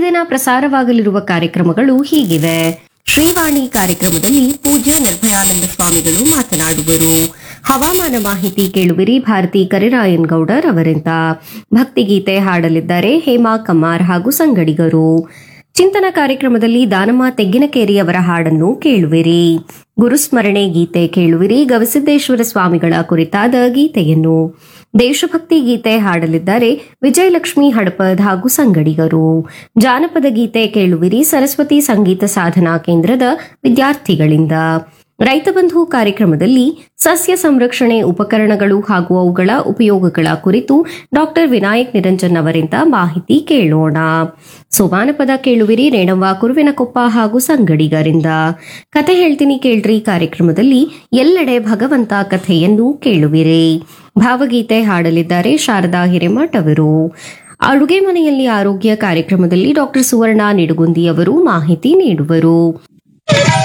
ದಿನ ಪ್ರಸಾರವಾಗಲಿರುವ ಕಾರ್ಯಕ್ರಮಗಳು ಹೀಗಿವೆ ಶ್ರೀವಾಣಿ ಕಾರ್ಯಕ್ರಮದಲ್ಲಿ ಪೂಜ್ಯ ನಿರ್ಭಯಾನಂದ ಸ್ವಾಮಿಗಳು ಮಾತನಾಡುವರು ಹವಾಮಾನ ಮಾಹಿತಿ ಕೇಳುವಿರಿ ಭಾರತಿ ಕರಿರಾಯನ್ ಗೌಡರ್ ಅವರಿಂದ ಭಕ್ತಿಗೀತೆ ಹಾಡಲಿದ್ದಾರೆ ಹೇಮಾ ಕಮಾರ್ ಹಾಗೂ ಸಂಗಡಿಗರು ಚಿಂತನ ಕಾರ್ಯಕ್ರಮದಲ್ಲಿ ದಾನಮ್ಮ ತೆಗ್ಗಿನಕೇರಿಯವರ ಹಾಡನ್ನು ಕೇಳುವಿರಿ ಗುರುಸ್ಮರಣೆ ಗೀತೆ ಕೇಳುವಿರಿ ಗವಿಸಿದ್ದೇಶ್ವರ ಸ್ವಾಮಿಗಳ ಕುರಿತಾದ ಗೀತೆಯನ್ನು ದೇಶಭಕ್ತಿ ಗೀತೆ ಹಾಡಲಿದ್ದಾರೆ ವಿಜಯಲಕ್ಷ್ಮಿ ಹಡಪದ್ ಹಾಗೂ ಸಂಗಡಿಗರು ಜಾನಪದ ಗೀತೆ ಕೇಳುವಿರಿ ಸರಸ್ವತಿ ಸಂಗೀತ ಸಾಧನಾ ಕೇಂದ್ರದ ವಿದ್ಯಾರ್ಥಿಗಳಿಂದ ರೈತ ಬಂಧು ಕಾರ್ಯಕ್ರಮದಲ್ಲಿ ಸಸ್ಯ ಸಂರಕ್ಷಣೆ ಉಪಕರಣಗಳು ಹಾಗೂ ಅವುಗಳ ಉಪಯೋಗಗಳ ಕುರಿತು ಡಾಕ್ಟರ್ ವಿನಾಯಕ್ ನಿರಂಜನ್ ಅವರಿಂದ ಮಾಹಿತಿ ಕೇಳೋಣ ಸೋಮಾನಪದ ಕೇಳುವಿರಿ ರೇಣವ್ವ ಕುರುವಿನಕೊಪ್ಪ ಹಾಗೂ ಸಂಗಡಿಗರಿಂದ ಕತೆ ಹೇಳ್ತೀನಿ ಕೇಳ್ರಿ ಕಾರ್ಯಕ್ರಮದಲ್ಲಿ ಎಲ್ಲೆಡೆ ಭಗವಂತ ಕಥೆಯನ್ನು ಕೇಳುವಿರಿ ಭಾವಗೀತೆ ಹಾಡಲಿದ್ದಾರೆ ಶಾರದಾ ಹಿರೇಮಠ್ ಅವರು ಅಡುಗೆ ಮನೆಯಲ್ಲಿ ಆರೋಗ್ಯ ಕಾರ್ಯಕ್ರಮದಲ್ಲಿ ಡಾಕ್ಟರ್ ಸುವರ್ಣ ನಿಡುಗುಂದಿ ಅವರು ಮಾಹಿತಿ ನೀಡುವರು